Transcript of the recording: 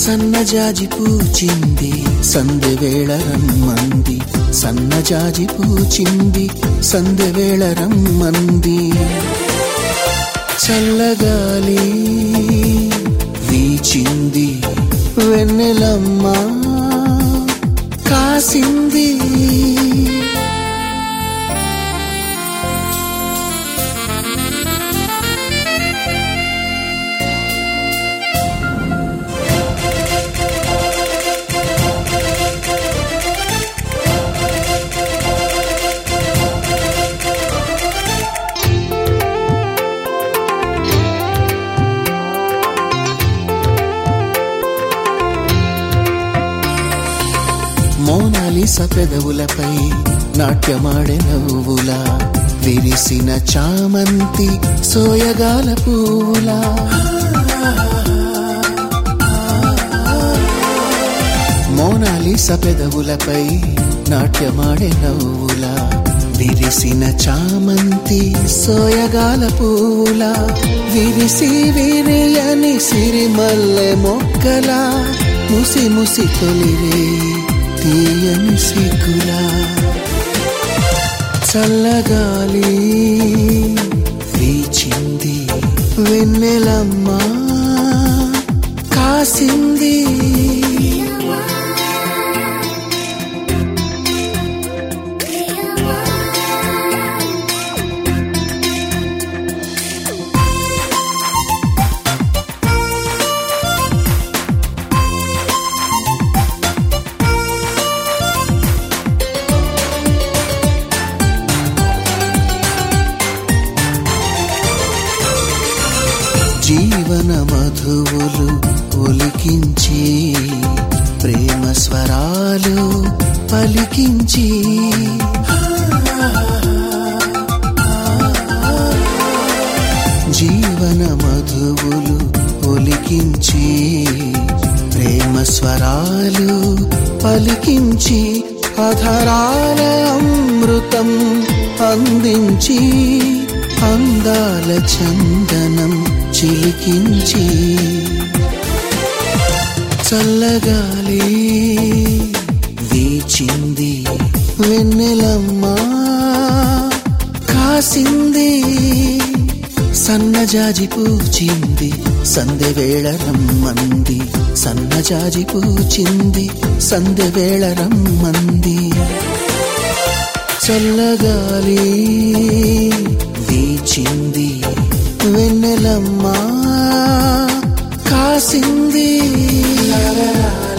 సన్నజాజి పూచింది సందెవేళ రమ్మంది సన్నజాజి పూచింది సందెవేళ రమ్మంది చల్లగాలి వీచింది వెన్నెలమ్మ కాసింది మోనాలిస పెదవులపై నాట్యమాడే నవ్వుల విరిసిన చామంతి సోయగాల పూల మోనాలిస పెదవులపై నాట్యమాడే నవ్వుల విరిసిన చామంతి సోయగాల పూల విరిసి విరియని సిరిమల్లె మొక్కల ముసి ముసి తొలిరే తీయని సిగ్గులా చల్లగాలి వీచింది వెన్నెలమ్మ కాసింది జీవన మధువులు ఒలికించి ప్రేమ స్వరాలు పలికించి జీవన మధువులు ఒలికించి ప్రేమ స్వరాలు పలికించి అధరాల అమృతం అందించి అందాల చందనం చిలికించి చల్లగాలి వీచింది వెన్నెలమ్మ కాసింది సన్నజాజి పూచింది సందెవేళ రమ్మంది సన్నజాజి పూచింది సందెవేళ రమ్మంది చల్లగాలి వీచింది వెన్నెలమ్మ కాసింది